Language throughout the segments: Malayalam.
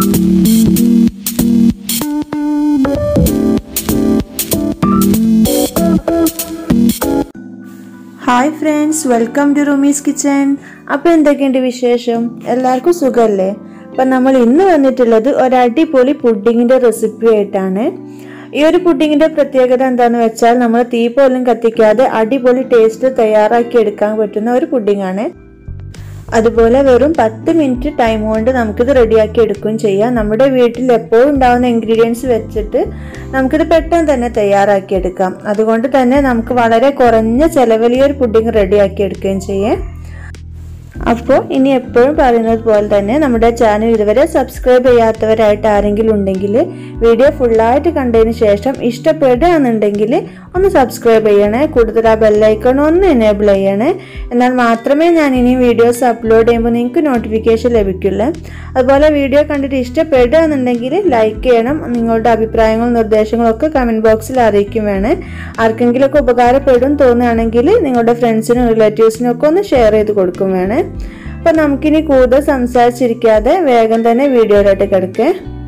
hi friends welcome to Roomies Kitchen അപ്പോൾ എന്തൊക്കെയുണ്ട് വിശേഷം എല്ലാവർക്കും സുഖമല്ലേ അപ്പം നമ്മൾ ഇന്ന് വന്നിട്ടുള്ളത് ഒരു അടിപൊളി പുഡിങ്ങിൻ്റെ റെസിപ്പി ആയിട്ടാണ് ഈ ഒരു പുഡിങ്ങിൻ്റെ പ്രത്യേകത എന്താണെന്ന് വെച്ചാൽ നമ്മൾ തീ പോലും കത്തിക്കാതെ അടിപൊളി ടേസ്റ്റ് തയ്യാറാക്കി എടുക്കാൻ പറ്റുന്ന ഒരു പുഡിങ്ങാണ് അതുപോലെ വെറും പത്ത് മിനിറ്റ് ടൈം കൊണ്ട് നമുക്കിത് റെഡിയാക്കി എടുക്കുകയും ചെയ്യാം നമ്മുടെ വീട്ടിൽ എപ്പോഴും ഉണ്ടാകുന്ന ഇൻഗ്രീഡിയൻസ് വെച്ചിട്ട് നമുക്കിത് പെട്ടെന്ന് തന്നെ തയ്യാറാക്കി എടുക്കാം അതുകൊണ്ട് തന്നെ നമുക്ക് വളരെ കുറഞ്ഞ ചിലവിൽ ഈ ഒരു പുഡിങ് റെഡിയാക്കി എടുക്കുകയും ചെയ്യാം അപ്പോൾ ഇനി എപ്പോഴും പറയുന്നത് പോലെ തന്നെ നമ്മുടെ ചാനൽ ഇതുവരെ സബ്സ്ക്രൈബ് ചെയ്യാത്തവരായിട്ട് ആരെങ്കിലും ഉണ്ടെങ്കിൽ വീഡിയോ ഫുള്ളായിട്ട് കണ്ടതിന് ശേഷം ഇഷ്ടപ്പെടുകയാണെന്നുണ്ടെങ്കിൽ ഒന്ന് സബ്സ്ക്രൈബ് ചെയ്യണേ കൂടുതൽ ആ ബെല്ലൈക്കൺ ഒന്ന് എനേബിൾ ചെയ്യണേ എന്നാൽ മാത്രമേ ഞാൻ ഇനി വീഡിയോസ് അപ്ലോഡ് ചെയ്യുമ്പോൾ നിങ്ങൾക്ക് നോട്ടിഫിക്കേഷൻ ലഭിക്കുള്ളൂ അതുപോലെ വീഡിയോ കണ്ടിട്ട് ഇഷ്ടപ്പെടുകയാണെന്നുണ്ടെങ്കിൽ ലൈക്ക് ചെയ്യണം നിങ്ങളുടെ അഭിപ്രായങ്ങളും നിർദ്ദേശങ്ങളും ഒക്കെ കമൻറ്റ് ബോക്സിൽ അറിയിക്കും വേണേ ആർക്കെങ്കിലുമൊക്കെ ഉപകാരപ്പെടും തോന്നുകയാണെങ്കിൽ നിങ്ങളുടെ ഫ്രണ്ട്സിനും റിലേറ്റീവ്സിനും ഒക്കെ ഒന്ന് ഷെയർ ചെയ്ത് കൊടുക്കും വേണേ അപ്പം നമുക്കിനി കൂടുതൽ സംസാരിച്ചിരിക്കാതെ വേഗം തന്നെ വീഡിയോയിലോട്ട് കിടക്കേ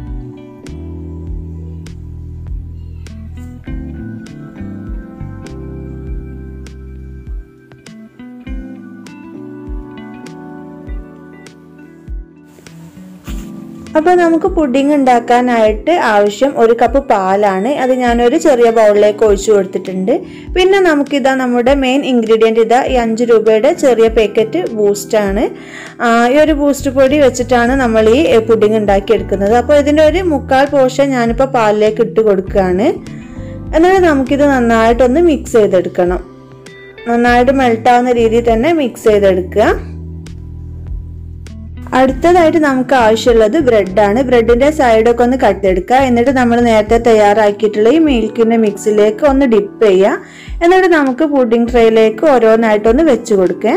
അപ്പോൾ നമുക്ക് പുഡിംഗ് ഉണ്ടാക്കാനായിട്ട് ആവശ്യം ഒരു കപ്പ് പാലാണ് അത് ഞാനൊരു ചെറിയ ബൗളിലേക്ക് ഒഴിച്ചു കൊടുത്തിട്ടുണ്ട് പിന്നെ നമുക്കിതാ നമ്മുടെ മെയിൻ ഇൻഗ്രീഡിയൻറ്റ് ഇതാ ഈ അഞ്ച് രൂപയുടെ ചെറിയ പാക്കറ്റ് ബൂസ്റ്റാണ് ഈ ഒരു ബൂസ്റ്റ് പൊടി വെച്ചിട്ടാണ് നമ്മൾ ഈ പുഡിംഗ് ഉണ്ടാക്കിയെടുക്കുന്നത് അപ്പോൾ ഇതിൻ്റെ ഒരു മുക്കാൽ പോർഷൻ ഞാനിപ്പോൾ പാലിലേക്ക് ഇട്ട് കൊടുക്കുകയാണ് എന്നിട്ട് നമുക്കിത് നന്നായിട്ടൊന്ന് മിക്സ് ചെയ്തെടുക്കണം നന്നായിട്ട് മെൽട്ടാവുന്ന രീതിയിൽ തന്നെ മിക്സ് ചെയ്തെടുക്കുക അടുത്തതായിട്ട് നമുക്ക് ആവശ്യമുള്ളത് ബ്രെഡാണ് ബ്രെഡിന്റെ സൈഡൊക്കെ ഒന്ന് കട്ടെടുക്കുക എന്നിട്ട് നമ്മൾ നേരത്തെ തയ്യാറാക്കിയിട്ടുള്ള ഈ മിൽക്കിന്റെ മിക്സിലേക്ക് ഒന്ന് ഡിപ്പ് ചെയ്യുക എന്നിട്ട് നമുക്ക് പുഡിംഗ് ട്രേയിലേക്ക് ഓരോന്നായിട്ടൊന്ന് വെച്ച് കൊടുക്കുക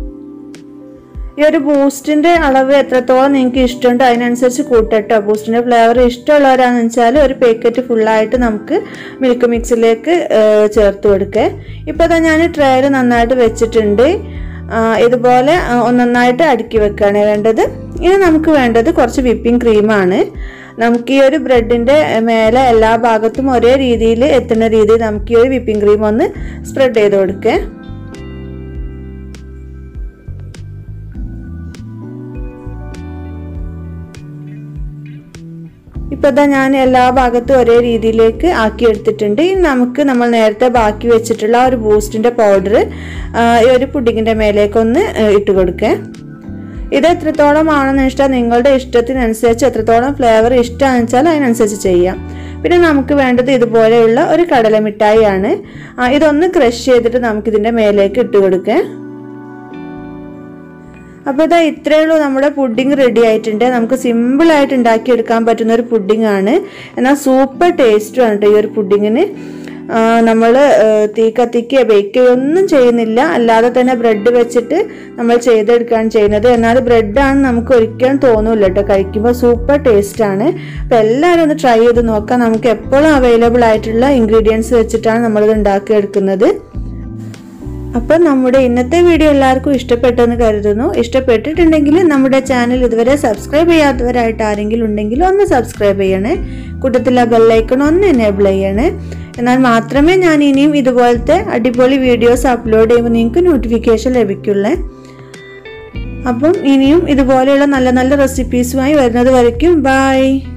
ഈ ഒരു ബൂസ്റ്റിന്റെ അളവ് എത്രത്തോളം നിങ്ങൾക്ക് ഇഷ്ടമുണ്ട് അതിനനുസരിച്ച് കൂട്ടട്ടോ ബൂസ്റ്റിന്റെ ഫ്ലേവർ ഇഷ്ടമുള്ളവരാണെന്ന് വെച്ചാൽ ഒരു പാക്കറ്റ് ഫുള്ളായിട്ട് നമുക്ക് മിൽക്ക് മിക്സിലേക്ക് ചേർത്ത് കൊടുക്കുക ഇപ്പോൾ തന്നെ ഞാൻ ട്രേയിൽ നന്നായിട്ട് വെച്ചിട്ടുണ്ട് ഇതുപോലെ ഒന്നൊന്നായിട്ട് അടുക്കി വെക്കുകയാണ് വേണ്ടത് ഇനി നമുക്ക് വേണ്ടത് കുറച്ച് വിപ്പിംഗ് ക്രീമാണ് നമുക്ക് ഈ ഒരു ബ്രെഡിൻ്റെ മേലെ എല്ലാ ഭാഗത്തും ഒരേ രീതിയിൽ എത്തുന്ന രീതിയിൽ നമുക്ക് ഈ ഒരു വിപ്പിംഗ് ക്രീം ഒന്ന് സ്പ്രെഡ് ചെയ്ത് കൊടുക്കുക ഇപ്പോൾ ഇതാ ഞാൻ എല്ലാ ഭാഗത്തും ഒരേ രീതിയിലേക്ക് ആക്കി എടുത്തിട്ടുണ്ട് ഇനി നമുക്ക് നമ്മൾ നേരത്തെ ബാക്കി വെച്ചിട്ടുള്ള ഒരു ബൂസ്റ്റിൻ്റെ പൗഡർ ഈ ഒരു പുഡിങ്ങിൻ്റെ മേലേക്കൊന്ന് ഇട്ട് കൊടുക്കുക ഇത് എത്രത്തോളം ആണെന്ന് വെച്ചാൽ നിങ്ങളുടെ ഇഷ്ടത്തിനനുസരിച്ച് എത്രത്തോളം ഫ്ലേവർ ഇഷ്ടമാണെന്ന് വെച്ചാൽ അതിനനുസരിച്ച് ചെയ്യാം പിന്നെ നമുക്ക് വേണ്ടത് ഇതുപോലെയുള്ള ഒരു കടലമിഠായി ആണ് ഇതൊന്ന് ക്രഷ് ചെയ്തിട്ട് നമുക്കിതിൻ്റെ മേലേക്ക് ഇട്ട് കൊടുക്കുക അപ്പോൾ ഇതാ ഇത്രയേ ഉള്ളൂ നമ്മുടെ പുഡിംഗ് റെഡി ആയിട്ടുണ്ട് നമുക്ക് സിമ്പിളായിട്ട് ഉണ്ടാക്കിയെടുക്കാൻ പറ്റുന്ന ഒരു പുഡിംഗ് ആണ് എന്നാൽ സൂപ്പർ ടേസ്റ്റുമാണ് കേട്ടോ ഈ ഒരു പുഡിങ്ങിന് നമ്മൾ തീ കത്തിക്കുക ബേക്ക് ചെയ്യുകയൊന്നും ചെയ്യുന്നില്ല അല്ലാതെ തന്നെ ബ്രെഡ് വെച്ചിട്ട് നമ്മൾ ചെയ്തെടുക്കുകയാണ് ചെയ്യുന്നത് എന്നാൽ ബ്രെഡാണ് നമുക്ക് ഒരിക്കലും തോന്നില്ല കേട്ടോ കഴിക്കുമ്പോൾ സൂപ്പർ ടേസ്റ്റാണ് അപ്പോൾ എല്ലാവരും ഒന്ന് ട്രൈ ചെയ്ത് നോക്കാം നമുക്ക് എപ്പോഴും അവൈലബിൾ ആയിട്ടുള്ള ഇൻഗ്രീഡിയൻസ് വെച്ചിട്ടാണ് നമ്മളിത് ഉണ്ടാക്കിയെടുക്കുന്നത് അപ്പോൾ നമ്മുടെ ഇന്നത്തെ വീഡിയോ എല്ലാവർക്കും ഇഷ്ടപ്പെട്ടെന്ന് കരുതുന്നു ഇഷ്ടപ്പെട്ടിട്ടുണ്ടെങ്കിൽ നമ്മുടെ ചാനൽ ഇതുവരെ സബ്സ്ക്രൈബ് ചെയ്യാത്തവരായിട്ട് ആരെങ്കിലും ഉണ്ടെങ്കിൽ ഒന്ന് സബ്സ്ക്രൈബ് ചെയ്യണേ കൂട്ടത്തിൽ ആ ബെല്ലൈക്കൺ ഒന്ന് എനേബിൾ ചെയ്യണേ എന്നാൽ മാത്രമേ ഞാൻ ഇനിയും ഇതുപോലത്തെ അടിപൊളി വീഡിയോസ് അപ്ലോഡ് ചെയ്യുമ്പോൾ നിങ്ങൾക്ക് നോട്ടിഫിക്കേഷൻ ലഭിക്കുള്ളേ അപ്പം ഇനിയും ഇതുപോലെയുള്ള നല്ല നല്ല റെസിപ്പീസുമായി വരുന്നത് വരയ്ക്കും ബൈ